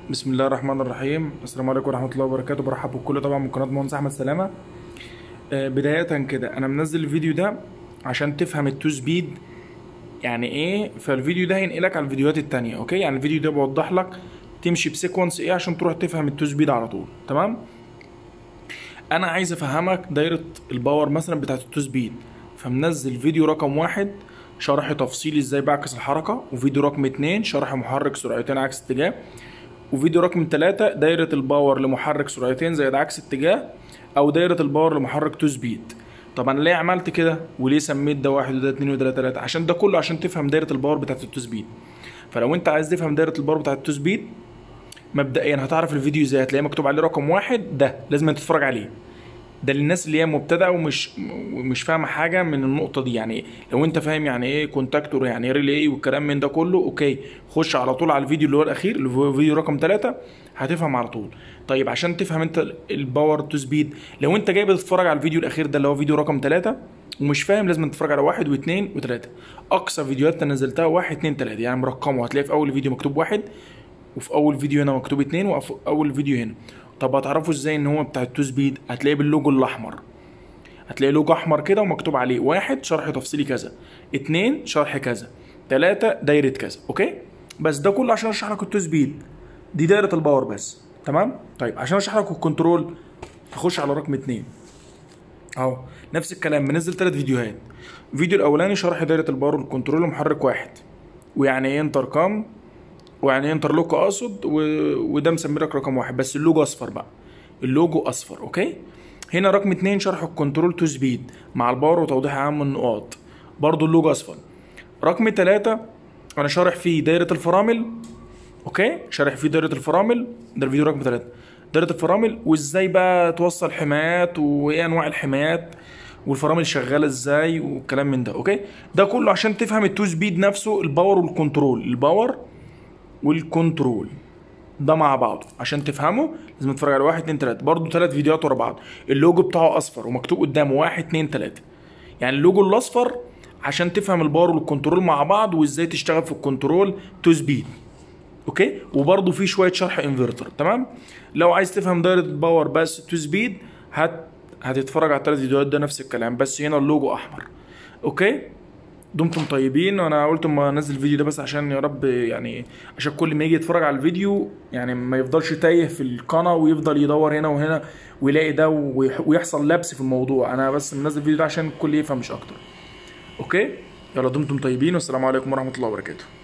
بسم الله الرحمن الرحيم السلام عليكم ورحمه الله وبركاته برحب بالكل طبعا من قناه مهندس احمد سلامه آه، بدايه كده انا منزل الفيديو ده عشان تفهم التو سبيد يعني ايه فالفيديو ده هينقلك على الفيديوهات التانية اوكي يعني الفيديو ده بوضح لك تمشي بسيكونس ايه عشان تروح تفهم التو سبيد على طول تمام انا عايز افهمك دايره الباور مثلا بتاعت التو سبيد فمنزل فيديو رقم واحد شرح تفصيلي ازاي بعكس الحركه وفيديو رقم اتنين شرح محرك سرعتين عكس اتجاه وفيديو رقم ثلاثة دايرة الباور لمحرك سرعتين زائد عكس اتجاه أو دايرة الباور لمحرك تو سبيد طب أنا ليه عملت كده وليه سميت ده واحد وده اتنين وده تلاتة عشان ده كله عشان تفهم دايرة الباور بتاعت التو سبيد فلو أنت عايز تفهم دايرة الباور بتاعت التو سبيد مبدئيا هتعرف الفيديو ازاي هتلاقيه مكتوب عليه رقم واحد ده لازم تتفرج عليه ده للناس اللي هي مبتدئه ومش مش فاهمه حاجه من النقطه دي يعني لو انت فاهم يعني ايه كونتاكتور يعني ايه ريلي والكلام من ده كله اوكي خش على طول على الفيديو اللي هو الاخير اللي هو فيديو رقم ثلاثة هتفهم على طول طيب عشان تفهم انت الباور تو سبيد لو انت جاي بتتفرج على الفيديو الاخير ده اللي هو فيديو رقم ثلاثة ومش فاهم لازم تتفرج على واحد واثنين وثلاثة اقصى فيديوهات انا نزلتها واحد اثنين ثلاثة يعني مرقمه هتلاقي في اول فيديو مكتوب واحد وفي اول فيديو هنا مكتوب اتنين وفي اول فيديو هنا طب هتعرفوا ازاي ان هو بتاع التو سبيد هتلاقيه باللوجو الاحمر هتلاقي لوجو احمر كده ومكتوب عليه واحد شرح تفصيلي كذا اتنين شرح كذا تلاتة دايرة كذا اوكي بس ده كله عشان اشرح لك التو سبيد دي دايرة الباور بس تمام طيب عشان اشرح لك الكنترول هخش على رقم اتنين اهو نفس الكلام بنزل تلات فيديوهات الفيديو الاولاني شرح دايرة الباور والكنترول ومحرك واحد ويعني ايه انتركام ويعني ايه انترلوك اقصد و... وده مسمي لك رقم واحد بس اللوجو اصفر بقى اللوجو اصفر اوكي هنا رقم اتنين شرح الكنترول تو سبيد مع الباور وتوضيح عام النقاط برضو اللوجو اصفر رقم تلاتة انا شارح فيه دايرة الفرامل اوكي شارح فيه دايرة الفرامل ده الفيديو رقم تلاتة دايرة الفرامل وازاي بقى توصل حمايات وايه انواع الحمايات والفرامل شغاله ازاي والكلام من ده اوكي ده كله عشان تفهم التو سبيد نفسه الباور والكنترول الباور والكنترول ده مع بعضه عشان تفهمه لازم تتفرج على واحد اتنين تلاته برضه تلات فيديوهات ورا بعض اللوجو بتاعه اصفر ومكتوب قدامه واحد اتنين تلاته يعني اللوجو الاصفر عشان تفهم الباور والكنترول مع بعض وازاي تشتغل في الكنترول تو سبيد اوكي وبرضه في شويه شرح انفرتر تمام لو عايز تفهم دايره باور بس تو سبيد هت هتتفرج على الثلاث فيديوهات ده نفس الكلام بس هنا اللوجو احمر اوكي دمتم طيبين وانا قلت اما انزل الفيديو ده بس عشان يا رب يعني عشان كل ما يجي يتفرج على الفيديو يعني ما يفضلش تايه في القناه ويفضل يدور هنا وهنا ويلاقي ده ويح- ويحصل لبس في الموضوع انا بس منزل الفيديو ده عشان الكل يفهم مش اكتر اوكي يلا دمتم طيبين والسلام عليكم ورحمه الله وبركاته